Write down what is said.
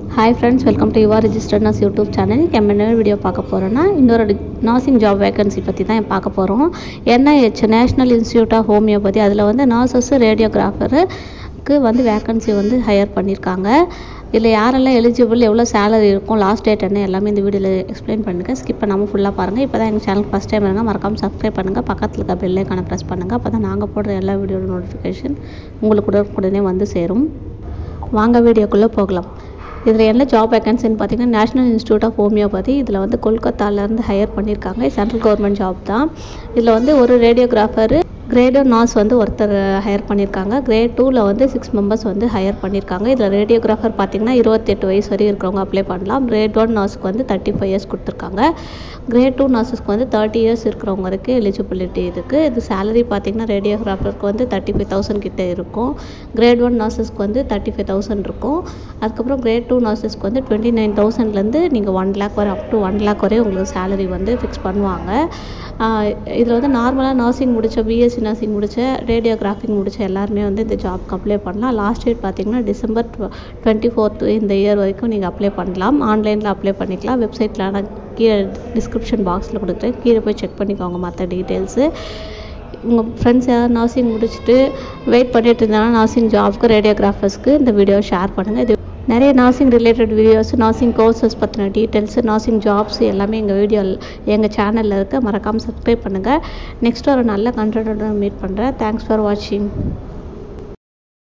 hi friends welcome to your registered nurse YouTube channel நம்ம என்ன video பார்க்க போகிறோன்னா இன்னொரு நர்சிங் ஜாப் வேகன்சி பற்றி தான் பார்க்க போகிறோம் NIH National Institute of Homeopathy அதில் வந்து நர்சஸ் ரேடியோகிராஃபருக்கு வந்து வேகன்சி வந்து ஹையர் பண்ணியிருக்காங்க இதில் யாரெல்லாம் எலிஜிபிள் எவ்வளோ சேலரி இருக்கும் லாஸ்ட் டேட் என்ன எல்லாமே இந்த வீடியோவில் எக்ஸ்பிளைன் பண்ணுங்கள் ஸ்கிப் பண்ணாமல் ஃபுல்லாக பாருங்கள் இப்போ தான் எங்கள் சேனலுக்கு ஃபஸ்ட் டைம் இருங்க மறக்காமல் சப்ஸ்கிரைப் பண்ணுங்கள் பக்கத்தில் இருக்க பெல் ஐக்கானை ப்ரெஸ் பண்ணுங்கள் அப்போ தான் நாங்கள் போடுற எல்லா வீடியோட நோட்டிஃபிகேஷன் உங்களுக்கு உடனே வந்து சேரும் வாங்க வீடியோக்குள்ளே போகலாம் இதில் என்ன ஜாப் வேகன்சின்னு பார்த்தீங்கன்னா நேஷனல் இன்ஸ்டியூட் ஆஃப் ஹோமியோபதி இதில் வந்து கொல்கத்தாலேருந்து ஹையர் பண்ணியிருக்காங்க சென்ட்ரல் கவர்மெண்ட் ஜாப் தான் இதில் வந்து ஒரு ரேடியோகிராஃபரு கிரேட் ஒன் நாஸ் வந்து ஒருத்தர் ஹையர் பண்ணியிருக்காங்க கிரேட் டூவில் வந்து சிக்ஸ் மெம்பர்ஸ் வந்து ஹையர் பண்ணியிருக்காங்க இதில் ரேடியோகிராஃபர் பார்த்தீங்கன்னா இருபத்தெட்டு வயசு வரையும் இருக்கிறவங்க அப்ளை பண்ணலாம் கிரேட் ஒன் நர்ஸ்க்கு வந்து தேர்ட்டி ஃபைவ் இயர்ஸ் கொடுத்துருக்காங்க கிரேட் டூ நர்ஸஸ்க்கு வந்து தேர்ட்டி இயர்ஸ் இருக்கிறவங்க வரைக்கும் எலிஜிபிலிட்டி இருக்குது இது சேலரி பார்த்தீங்கன்னா ரேடியோகிராஃபருக்கு வந்து தேர்ட்டி ஃபைவ் தௌசண்ட் கிட்ட இருக்கும் கிரேட் ஒன் நர்ஸஸ்க்கு வந்து தேர்ட்டி ஃபைவ் தௌசண்ட் இருக்கும் அதுக்கப்புறம் கிரேட் டூ நர்ஸஸ்க்கு வந்து டுவெண்ட்டி நைன் தௌசண்ட்லேருந்து நீங்கள் ஒன் லேக் வரை அப் டு ஒன் லேக் வரையும் உங்களுக்கு சேலரி வந்து ஃபிக்ஸ் பண்ணுவாங்க இதில் வந்து நார்மலாக நர்சிங் முடித்த பிஎஸ்சி நர்சிங் முடித்த ரேடியோகிராஃபிங் முடித்த எல்லாருமே வந்து இந்த ஜாப்க்கு அப்ளை பண்ணலாம் லாஸ்ட் டேட் பார்த்தீங்கன்னா டிசம்பர் டுவெண்ட்டி ஃபோர்த் இந்த இயர் வரைக்கும் நீங்கள் அப்ளை பண்ணலாம் ஆன்லைனில் அப்ளை பண்ணிக்கலாம் வெப்சைட்டில் ஆனால் கீழே டிஸ்கிரிப்ஷன் பாக்ஸில் கொடுக்குறேன் கீழே போய் செக் பண்ணிக்கோங்க மற்ற டீட்டெயில்ஸு உங்கள் ஃப்ரெண்ட்ஸ் யாராவது நர்சிங் முடிச்சுட்டு வெயிட் பண்ணிட்டு இருந்தாங்கன்னா நர்சிங் ஜாப்க்கு ரேடியோகிராஃபர்ஸ்க்கு இந்த வீடியோ ஷேர் பண்ணுங்கள் இது நிறைய nursing related videos nursing courses பற்றின டீட்டெயில்ஸ் நர்சிங் ஜாப்ஸ் எல்லாமே எங்கள் வீடியோ எங்கள் சேனலில் இருக்க மறக்காமல் சப்ஸ்கிரைப் பண்ணுங்கள் நெக்ஸ்ட் ஒரு நல்ல கண்டென்ட்டோட மீட் பண்ணுறேன் தேங்க்ஸ் ஃபார் வாட்சிங்